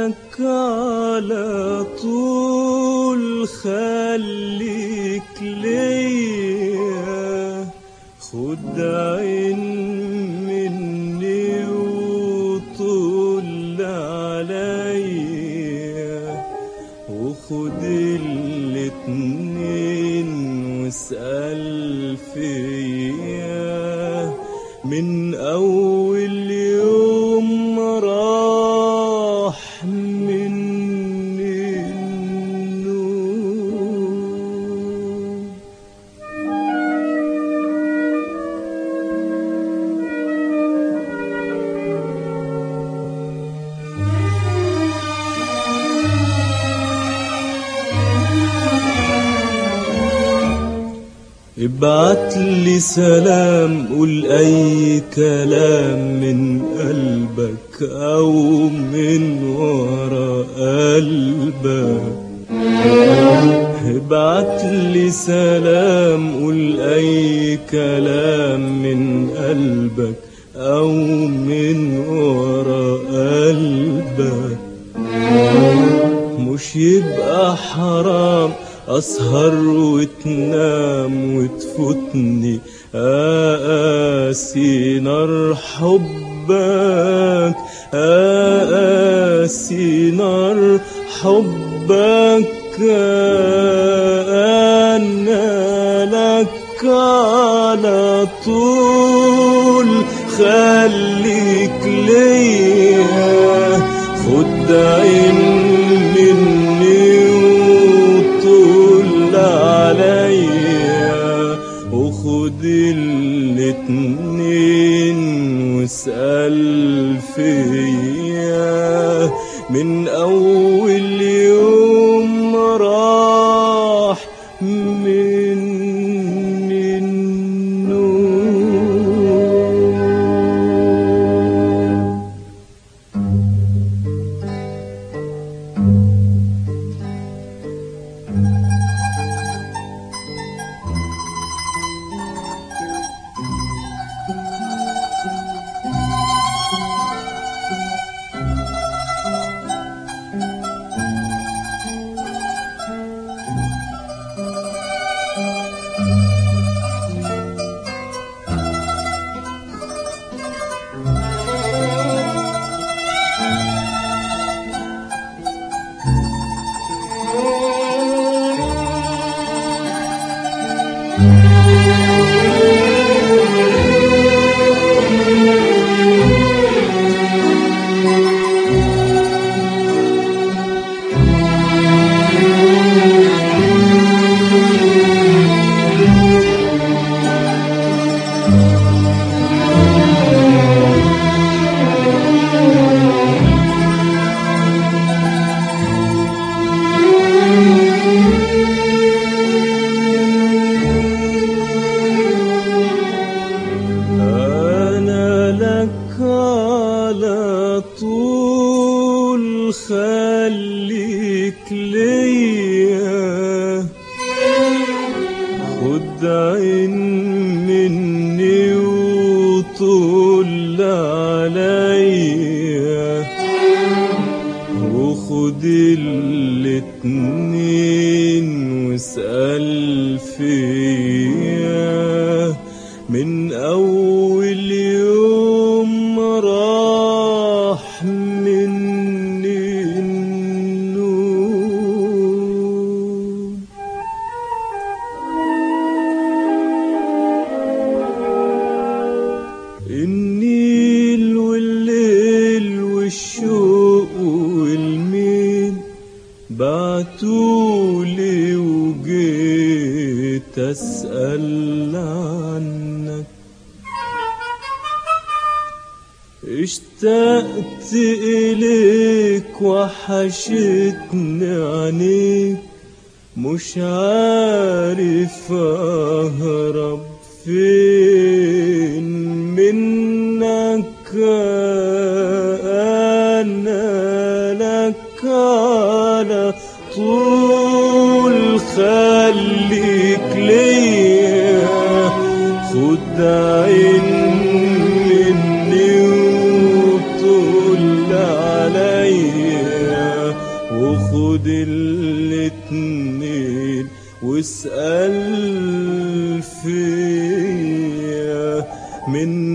لك على طول خليك ليا خد عين مني وطول عليا وخد الاتنين واسأل فيا من أول يوم راح مني النوم ابعت لي سلام قول اي كلام من قلبك او من ورا قلبك ابعت لي سلام قول اي كلام من قلبك او من ورا قلبك مش يبقى حرام أسهر وتنام وتفوتني أقاسي نار حبك أقاسي نار حبك أنا لك على طول خليك ليا خد عين مني وطول عليا وخد الاتنين واسأل فيا من أول يوم راح مني النوم أنا لك على طول خليك ليا خد عين مني وطول عليا وخد الاتنين واسأل فيا من أول يوم راح مني النوم النيل والليل والشوق والميل بعتولي وجيت أسأل عنك اشتقت إليك وحشتني عينيك مش عارف أهرب فين منك أنا لك على طول خليك ليا خد عين مني وطول عليا واسأل فيا من